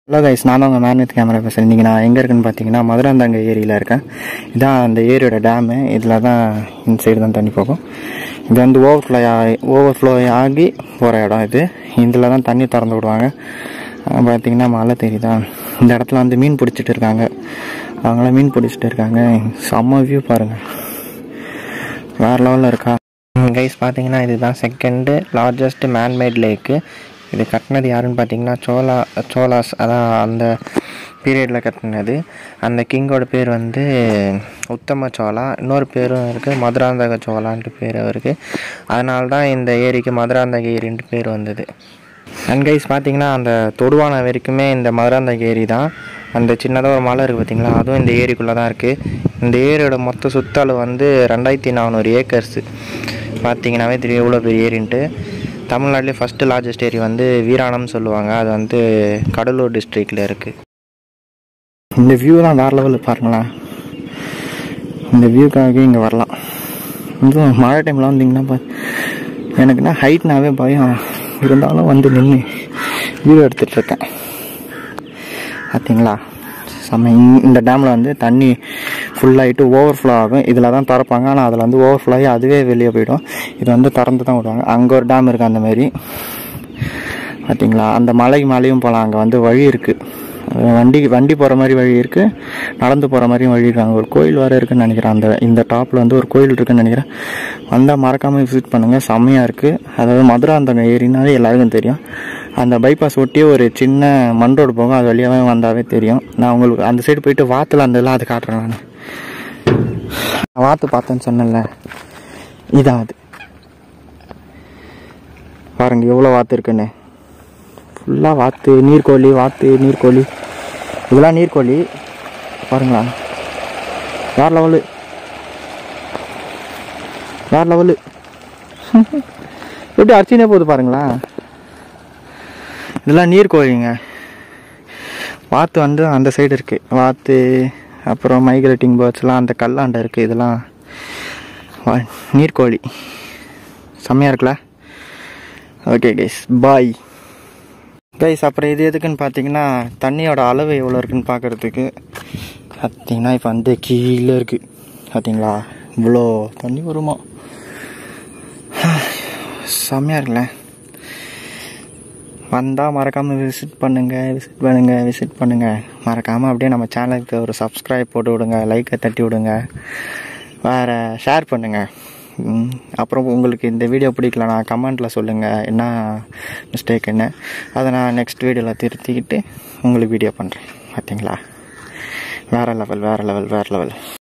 hello guys நான் உங்கள் magnet camera பேசுகிறேன் இன்றைக்கி நான் எங்கே இருக்குன்னு பார்த்தீங்கன்னா மதுராந்தாங்க ஏரியில் இருக்கேன் இதான் அந்த ஏரியோட டேமு இதில் தான் இந்த சைடு தான் தண்ணி போகும் இது வந்து ஓவர்ஃப்ளோ ஓவர்ஃப்ளோ ஆகி போகிற இடம் இது இதில் தான் தண்ணி திறந்து விடுவாங்க அங்க பார்த்தீங்கன்னா மழை தெரியுதா இந்த இடத்துல வந்து மீன் பிடிச்சிட்டு இருக்காங்க அவங்களாம் மீன் பிடிச்சிட்டு இருக்காங்க செம்ம வியூ பாருங்கள் வேறு லெவலில் இருக்கா கைஸ் பார்த்தீங்கன்னா இதுதான் செகண்டு லார்ஜஸ்ட் மேன்மேட் லேக்கு இது கட்டினது யாருன்னு பார்த்தீங்கன்னா சோலா சோலாஸ் அதான் அந்த பீரியடில் கட்டினது அந்த கிங்கோட பேர் வந்து உத்தம சோலா இன்னொரு பேரும் இருக்குது மதுராந்தக சோலான்ட்டு பேர் அவருக்கு அதனால தான் இந்த ஏரிக்கு மதுராந்தக ஏரின்ட்டு பேர் வந்தது அண்ட் கைஸ் பார்த்தீங்கன்னா அந்த தொடுவான வரைக்குமே இந்த மதுராந்தக ஏரி தான் அந்த சின்னதாக ஒரு மலை இருக்குது பார்த்தீங்களா அதுவும் இந்த ஏரிக்குள்ளே தான் இருக்குது இந்த ஏரியோட மொத்த சுற்றளவு வந்து ரெண்டாயிரத்தி நானூறு ஏக்கர்ஸு பார்த்தீங்கன்னாவே தெரியும் எவ்வளோ பெரிய ஏரின்ட்டு தமிழ்நாட்டிலே ஃபஸ்ட்டு லார்ஜஸ்ட் ஏரி வந்து வீராணம்னு சொல்லுவாங்க அது வந்து கடலூர் டிஸ்ட்ரிக்டில் இருக்குது இந்த வியூ தான் வேறு லெவலில் பாருங்களேன் இந்த வியூக்காக இங்கே வரலாம் இதுவும் மழை டைமில் வந்தீங்கன்னா பா எனக்குன்னா ஹைட்னாவே பயம் இருந்தாலும் வந்து நின்று வீடியோ எடுத்துகிட்ருக்கேன் பார்த்தீங்களா செம்ம இந்த- இந்த டேமில் வந்து தண்ணி ஃபுல்லாகிட்டு ஓவர்ஃப்ளோ ஆகும் இதில் தான் திறப்பாங்க ஆனால் அதில் வந்து ஓவர்ஃப்ளோ ஆகி அதுவே வெளியே போயிடும் இது வந்து திறந்து தான் விடுவாங்க அங்கே ஒரு டேம் இருக்குது அந்த மாதிரி பார்த்தீங்களா அந்த மலைக்கு மலையும் போகலாம் அங்கே வந்து வழி இருக்குது வண்டி வண்டி போகிற மாதிரி வழி இருக்குது நடந்து போகிற மாதிரியும் வழி இருக்குது அங்கே ஒரு கோயில் வேறு இருக்குன்னு நினைக்கிறேன் அந்த இந்த டாப்பில் வந்து ஒரு கோயில் இருக்குன்னு நினைக்கிறேன் வந்தால் மறக்காமல் விசிட் பண்ணுங்கள் செம்மையாக இருக்குது அதாவது மதுராந்தகம் ஏரினாவே எல்லாருக்கும் தெரியும் அந்த பைபாஸ் ஒட்டியே ஒரு சின்ன மண் ரோடு போகும் அது வழியாகவே வந்தாவே தெரியும் நான் உங்களுக்கு அந்த சைடு போயிட்டு வாத்தில் அந்த எல்லாம் அது காட்டுறேன் நான் வாத்து பார்த்தேன்னு சொன்னேன்ல இதான் அது பாருங்க எவ்வளோ வாத்து இருக்குன்னு ஃபுல்லாக வாத்து நீர்க்கோழி வாத்து நீர்க்கோழி இதெல்லாம் நீர்க்கோழி பாருங்களா வேறு லெவலு வேறு லெவலு எப்படி அர்ச்சனே போகுது பாருங்களா இதெல்லாம் நீர்க்கோழிங்க வாத்து வந்து அந்த சைடு இருக்குது வாத்து அப்புறம் மைக்ரேட்டிங் பேர்ட்ஸ்லாம் அந்த கல்லாண்டை இருக்குது இதெல்லாம் வா- நீர்க்கோழி செம்மையாக இருக்குல்ல ஓகே கைஸ் பாய் கைஸ் அப்புறம் இது எதுக்குன்னு பார்த்தீங்கன்னா தண்ணியோட அளவு எவ்வளோ இருக்குன்னு பார்க்குறதுக்கு பார்த்தீங்கன்னா இப்போ வந்து கீழே இருக்குது பார்த்தீங்களா இவ்வளோ தண்ணி வருமா செம்மையாக இருக்குல்ல வந்தால் மறக்காமல் விசிட் பண்ணுங்கள் விசிட் பண்ணுங்கள் விசிட் பண்ணுங்கள் மறக்காமல் அப்படியே நம்ம சேனலுக்கு ஒரு சப்ஸ்கிரைப் போட்டு விடுங்க லைக்கை தட்டி விடுங்க வேறு ஷேர் பண்ணுங்கள் ம், அப்புறம் உங்களுக்கு இந்த வீடியோ பிடிக்கலனா கமெண்ட்டில் சொல்லுங்கள் என்ன மிஸ்டேக்குன்னு அதை நான் நெக்ஸ்ட் வீடியோவில் திருத்திக்கிட்டு உங்களுக்கு வீடியோ பண்ணுறேன் பார்த்தீங்களா வேறு லெவல் வேறு லெவல் வேறு லெவல்